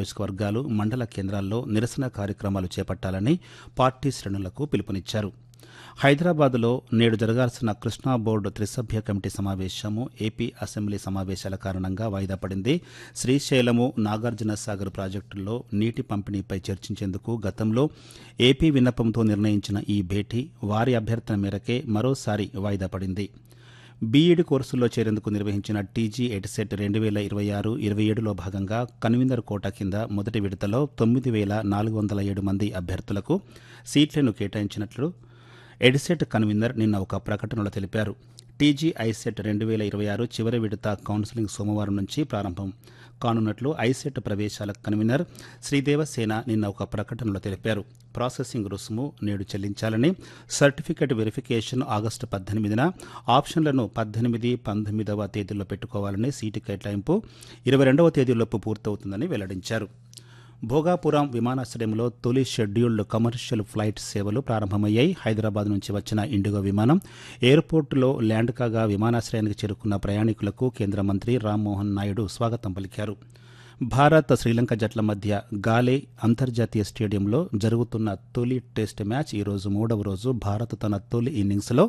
నియోజకవర్గాలు మండల కేంద్రాల్లో నిరసన కార్యక్రమాలు చేపట్టాలని పార్టీ శ్రేణులకు పిలుపునిచ్చారు హైదరాబాద్లో నేడు జరగాల్సిన కృష్ణా బోర్డు త్రిసభ్య కమిటీ సమావేశము ఏపీ అసెంబ్లీ సమావేశాల కారణంగా వాయిదా పడింది శ్రీశైలము నాగార్జున సాగర్ ప్రాజెక్టుల్లో నీటి పంపిణీపై చర్చించేందుకు గతంలో ఏపీ విన్నపంతో నిర్ణయించిన ఈ భేటీ వారి అభ్యర్థన మేరకే మరోసారి వాయిదా పడింది బీఈడి కోర్సుల్లో చేరేందుకు నిర్వహించిన టీజీ ఎడ్సెట్ రెండు వేల ఇరవై ఆరు ఇరవై ఏడులో భాగంగా కన్వీనర్ కోటా కింద మొదటి విడతలో తొమ్మిది వేల నాలుగు వందల ఏడు మంది అభ్యర్థులకు సీట్లను కేటాయించినట్లు ఎడ్సెట్ కన్వీనర్ నిన్న ఒక ప్రకటనలో తెలిపారు టీజీ ఐసెట్ రెండు వేల ఇరవై ఆరు చివరి విడత కౌన్సిలింగ్ సోమవారం నుంచి ప్రారంభం కానున్నట్లు ఐసెట్ ప్రవేశాల కన్వీనర్ శ్రీదేవసేన నిన్న ఒక ప్రకటనలో తెలిపారు ప్రాసెసింగ్ రుసుము నేడు చెల్లించాలని సర్టిఫికెట్ వెరిఫికేషన్ ఆగస్టు పద్దెనిమిదిన ఆప్షన్లను పద్దెనిమిది పంతొమ్మిదవ తేదీల్లో పెట్టుకోవాలని సీటు కేటాయింపు ఇరవై రెండవ తేదీలోపు పూర్తవుతుందని వెల్లడించారు భోగాపురం విమానాశ్రయంలో తొలి షెడ్యూల్డ్ కమర్షియల్ ఫ్లైట్ సేవలు ప్రారంభమయ్యాయి హైదరాబాద్ నుంచి వచ్చిన ఇండిగో విమానం ఎయిర్పోర్టులో ల్యాండ్ కాగా విమానాశ్రయానికి చేరుకున్న ప్రయాణికులకు కేంద్ర మంత్రి రామ్మోహన్ నాయుడు స్వాగతం పలికారు భారత్ శ్రీలంక జట్ల మధ్య గాలే అంతర్జాతీయ స్టేడియంలో జరుగుతున్న తొలి టెస్ట్ మ్యాచ్ ఈరోజు మూడవ రోజు భారత్ తన తొలి ఇన్నింగ్స్లో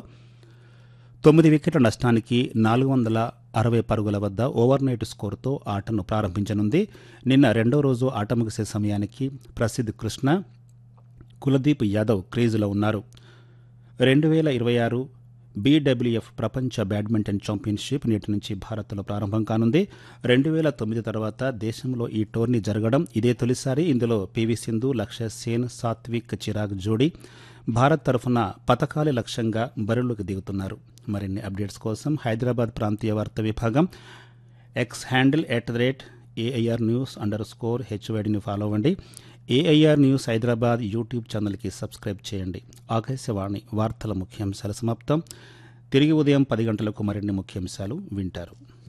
తొమ్మిది వికెట్ల నష్టానికి నాలుగు వందల అరవై పరుగుల వద్ద ఓవర్ నైట్ స్కోరుతో ఆటను ప్రారంభించనుంది నిన్న రెండో రోజు ఆట ముగిసే సమయానికి ప్రసిద్ధ్ కృష్ణ కులదీప్ యాదవ్ క్రీజులో ఉన్నారు రెండు వేల ఇరవై ఆరు బీడబ్ల్యూఎఫ్ ప్రపంచ బ్యాడ్మింటన్ ఛాంపియన్షిప్ నేటి నుంచి భారత్లో ప్రారంభం కానుంది రెండు వేల తొమ్మిది తర్వాత దేశంలో ఈ టోర్నీ జరగడం ఇదే తొలిసారి ఇందులో పివి సింధు లక్ష్య సేన్ సాత్విక్ చిరాగ్ జోడీ భారత్ తరఫున పథకాలే లక్ష్యంగా బరిలోకి దిగుతున్నారు మరిన్ని అప్డేట్స్ కోసం హైదరాబాద్ ప్రాంతీయ వార్తా విభాగం X handle at the rate AIR news underscore స్కోర్ హెచ్వైడిని ఫాలో అవ్వండి ఏఐఆర్ న్యూస్ హైదరాబాద్ యూట్యూబ్ ఛానల్కి సబ్స్క్రైబ్ చేయండి ఆకాశవాణి వార్తల ముఖ్యాంశాల సమాప్తం తిరిగి ఉదయం పది గంటలకు మరిన్ని ముఖ్యాంశాలు వింటారు